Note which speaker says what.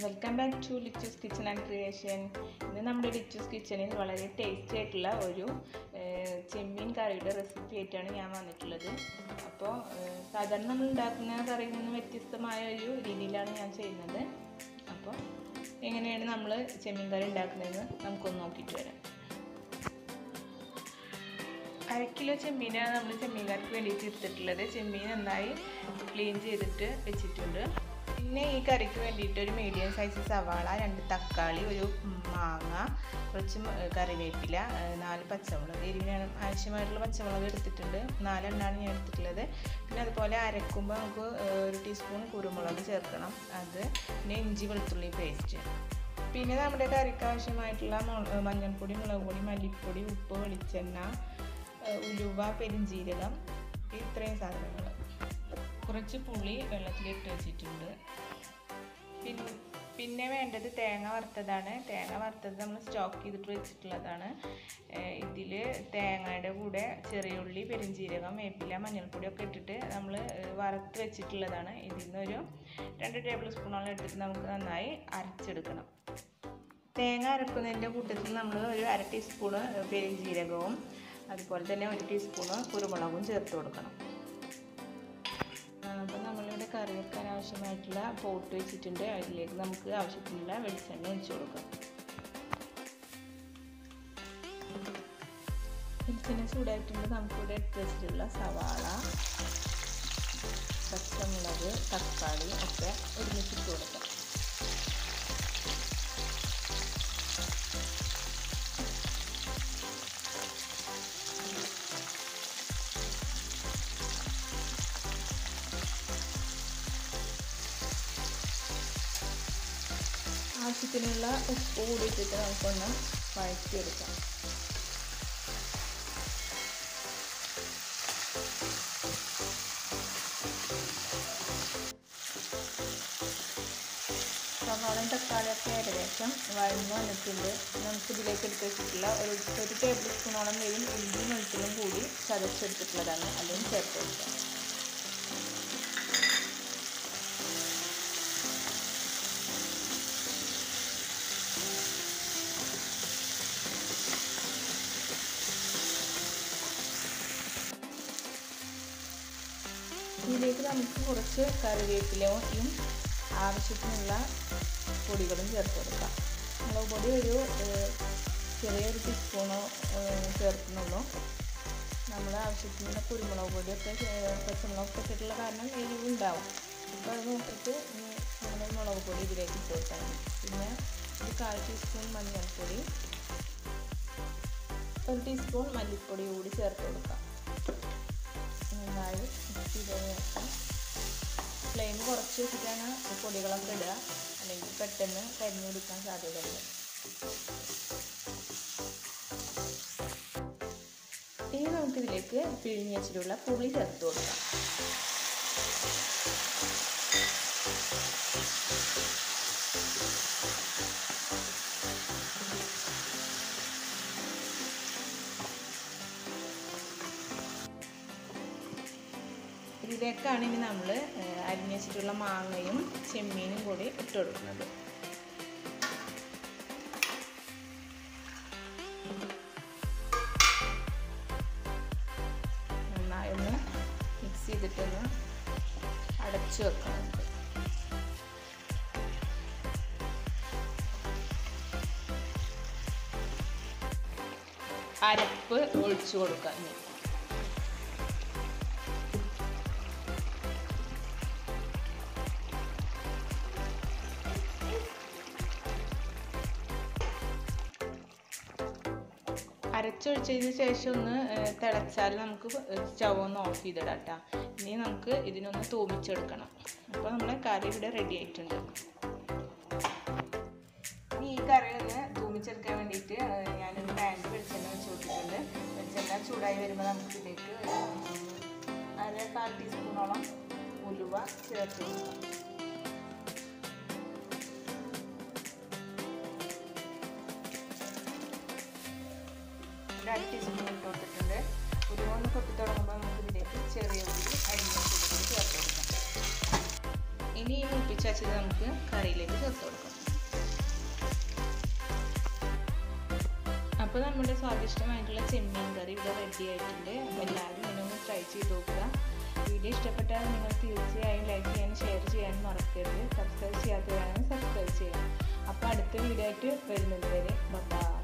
Speaker 1: welcome back to Lichu's kitchen and creation ഇന്ന് നമ്മുടെ ലിച്ചൂസ് കിച്ചണിൽ വളരെ ടേസ്റ്റി ആയിട്ടുള്ള ഒരു ഏഹ്, ചെമ്മീൻ കറിയുടെ റെസിപ്പി ആയിട്ടാണ് ഞാൻ വന്നിട്ടുള്ളത് അപ്പോൾ ഏഹ്, സാധാരണ നമ്മൾ ഉണ്ടാക്കുന്ന കറിയിൽ നിന്ന് വ്യത്യസ്തമായ ഒരു രീതിയിലാണ് ഞാൻ ചെയ്യുന്നത് അപ്പോൾ എങ്ങനെയാണ് നമ്മൾ ചെമ്മീൻ കറി ഉണ്ടാക്കുന്നതെന്ന് നമുക്കൊന്ന് നോക്കിയിട്ട് വരാം അര കിലോ ചെമ്മീനാണ് നമ്മൾ ചെമ്മീൻ കറിക്ക് വേണ്ടിയിട്ട് എടുത്തിട്ടുള്ളത് ചെമ്മീൻ നന്നായി ക്ലീൻ ചെയ്തിട്ട് വെച്ചിട്ടുണ്ട് പിന്നെ ഈ കറിക്ക് വേണ്ടിയിട്ട് ഒരു മീഡിയം സൈസ് സവാള രണ്ട് തക്കാളി ഒരു മാങ്ങ കുറച്ച് മ- കറിവേപ്പില ഏഹ് നാല് പച്ചമുളക് എരിവിന് ആവശ്യമായിട്ടുള്ള പച്ചമുളക് എടുത്തിട്ടുണ്ട് നാലെണ്ണമാണ് ഞാൻ എടുത്തിട്ടുള്ളത് പിന്നെ അതുപോലെ അരക്കുമ്പോൾ നമുക്ക് ഏഹ് ഒരു ടീസ്പൂൺ കുരുമുളക് ചേർക്കണം അത് പിന്നെ ഇഞ്ചി വെളുത്തുള്ളി പേസ്റ്റ് പിന്നെ നമ്മുടെ കറിക്ക് ആവശ്യമായിട്ടുള്ള മു- മഞ്ഞൾപ്പൊടി മുളക് പൊടി മല്ലിപ്പൊടി ഉപ്പ് വെളിച്ചെണ്ണ ഏഹ് ഉലുവ പെരിഞ്ജീരകം ഇത്രയും സാധനങ്ങൾ കുറച്ച് പുളി വെള്ളത്തിലിട്ട് വെച്ചിട്ടുണ്ട് പിന്നെ പിന്നെ വേണ്ടത് തേങ്ങ വറുത്തതാണ് തേങ്ങ വറുത്തത് നമ്മൾ സ്റ്റോക്ക് ചെയ്തിട്ട് വെച്ചിട്ടുള്ളതാണ് ഇതിൽ തേങ്ങയുടെ കൂടെ ചെറിയുള്ളി പെരിഞ്ജീരകം വേപ്പില മഞ്ഞൾപ്പൊടി ഒക്കെ ഇട്ടിട്ട് നമ്മൾ വറുത്ത് വെച്ചിട്ടുള്ളതാണ് ഇതിൽ നിന്നൊരു രണ്ട് ടേബിൾ സ്പൂണോളം എടുത്തിട്ട് നമുക്ക് നന്നായി അരച്ചെടുക്കണം തേങ്ങ അരക്കുന്നതിൻ്റെ കൂട്ടത്തിൽ നമ്മൾ ഒരു അര ടീസ്പൂണ് പെരിഞ്ജീരകവും അതുപോലെ തന്നെ ഒരു ടീസ്പൂണ് കുരുമുളകും ചേർത്ത് കൊടുക്കണം അപ്പോൾ നമ്മളിവിടെ കറി വെക്കാൻ ആവശ്യമായിട്ടുള്ള പോട്ട് വെച്ചിട്ടുണ്ട് അതിലേക്ക് നമുക്ക് ആവശ്യത്തിനുള്ള വെളിച്ചെണ്ണ ഒഴിച്ചു കൊടുക്കാം വെളിച്ചെണ്ണ ചൂടായിട്ടുണ്ട് നമുക്കിവിടെ എടുത്ത് വെച്ചിട്ടുള്ള സവാള പച്ചമുളക് തക്കാളി ഒക്കെ ഒരുമിച്ചിട്ട് കൊടുക്കാം ആവശ്യത്തിനുള്ള ഉപ്പ് കൂടി ഇട്ടിട്ട് നമുക്കൊന്ന് വഴറ്റിയെടുക്കാം സവാളയും തക്കാളിയൊക്കെ ഏകദേശം വഴന്നു വന്നിട്ടുണ്ട് നമുക്ക് ഇതിലേക്ക് എടുത്ത് വെച്ചിട്ടുള്ള ഒരു ഒരു ടേബിൾ സ്പൂണോളം വരും ഇഞ്ചിയും വെളുത്തുള്ളും കൂടി ചതച്ചെടുത്തിട്ടുള്ളതാണ് അതും ചേർത്ത് കൊടുക്കാം ഇതിലേക്ക് നമുക്ക് കുറച്ച് കറിവേപ്പിലയും ആവശ്യത്തിനുള്ള പൊടികളും ചേർത്ത് കൊടുക്കാം മുളക് പൊടി ഒരു ഏഹ്, ചെറിയൊരു ടീസ്പൂണോ ഏഹ്, ചേർക്കുന്നുള്ളൂ നമ്മൾ ആവശ്യത്തിനുള്ള കുരുമുളക് പൊടിയൊക്കെ ചേ- പച്ചമുളകൊക്കെ ഇട്ടിട്ടുള്ള കാരണം എരിവുണ്ടാവും അപ്പോൾ അത് നോക്കിയിട്ട് നമ്മൾ മുളക് പൊടി ഇതിലേക്ക് ഇട്ട് കൊടുക്കണം പിന്നെ ഒരു കാൽ ടീസ്പൂൺ മഞ്ഞൾപ്പൊടി ഒരു ടീസ്പൂൺ മല്ലിപ്പൊടി കൂടി ചേർത്ത് കൊടുക്കാം നന്നായി മിക്സ് ചെയ്ത് വെക്കാം ഫ്ലെയിം കുറച്ച് വെച്ചിട്ടാണ് ഈ പൊടികളൊക്കെ ഇടുക അല്ലെങ്കിൽ പെട്ടെന്ന് കരിഞ്ഞു പിടിക്കാൻ സാധ്യതയുണ്ട് ഇനി നമുക്കിതിലേക്ക് പിഴിഞ്ഞ് വെച്ചിട്ടുള്ള പുളി ചേർത്ത് കൊടുക്കാം ഇതിലേക്കാണ് ഇനി നമ്മൾ അരിഞ്ഞ് വെച്ചിട്ടുള്ള മാങ്ങയും ചെമ്മീനും കൂടി ഇട്ട് കൊടുക്കുന്നത് നന്നായി ഒന്ന് മിക്സ് ചെയ്തിട്ടൊന്ന് അടച്ചു വെക്കണം നമുക്ക് അരപ്പ് ഒഴിച്ചു കൊടുക്കാം ഇനി അരച്ചൊഴിച്ചതിന് ശേഷം ഒന്ന് ഏഹ്, തിളച്ചാൽ നമുക്ക് സ്റ്റവ് ഒന്ന് ഓഫ് ചെയ്തിടാം കേട്ടോ ഇനി നമുക്ക് ഇതിനൊന്ന് തൂമിച്ചെടുക്കണം അപ്പോൾ നമ്മുടെ കറി ഇവിടെ റെഡി ആയിട്ടുണ്ട് ഇനി ഈ കറി ഒന്ന് തൂമിച്ചെടുക്കാൻ വേണ്ടിയിട്ട് ഏഹ്, ഞാനൊരു പാനിൽ വെളിച്ചെണ്ണ വെച്ച് കൊടുത്തിട്ടുണ്ട് വെളിച്ചെണ്ണ ചൂടായി വരുമ്പോൾ നമുക്ക് ഇതിലേക്ക് ഏഹ്, അര കാൽ ടീസ്പൂണോളം ഉലുവ ചേർത്ത് കൊടുക്കാം ഒരു അര ടീസ്പൂൺ ഇട്ട് കൊടുത്തിട്ടുണ്ട് ഉലുവ ഒന്ന് പൊട്ടി തുടങ്ങുമ്പോൾ നമുക്ക് ഇതിലേക്ക് ചെറിയ ഉള്ളി അരിഞ്ഞ ചേർത്ത് കൊടുക്കാം ഇനി ഈ മുപ്പിച്ച് വെച്ചത് നമുക്ക് കറിയിലേക്ക് ചേർത്ത് കൊടുക്കാം അപ്പോൾ നമ്മുടെ സ്വാദിഷ്ടമായിട്ടുള്ള ചെമ്മീൻ കറി ഇവിടെ റെഡി ആയിട്ടുണ്ട് അപ്പോൾ എല്ലാവരും ഇതൊന്ന് ട്രൈ ചെയ്ത് നോക്കുക വീഡിയോ ഇഷ്ടപ്പെട്ടാൽ നിങ്ങൾ തീർച്ചയായും ലൈക്ക് ചെയ്യാനും ഷെയർ ചെയ്യാനും മറക്കരുത് സബ്സ്ക്രൈബ് ചെയ്യാത്തവരാണെങ്കിൽ സബ്സ്ക്രൈബ് ചെയ്യാം അപ്പോൾ അടുത്ത വീഡിയോ ആയിട്ട് വരുന്നത് വരെ ബൈ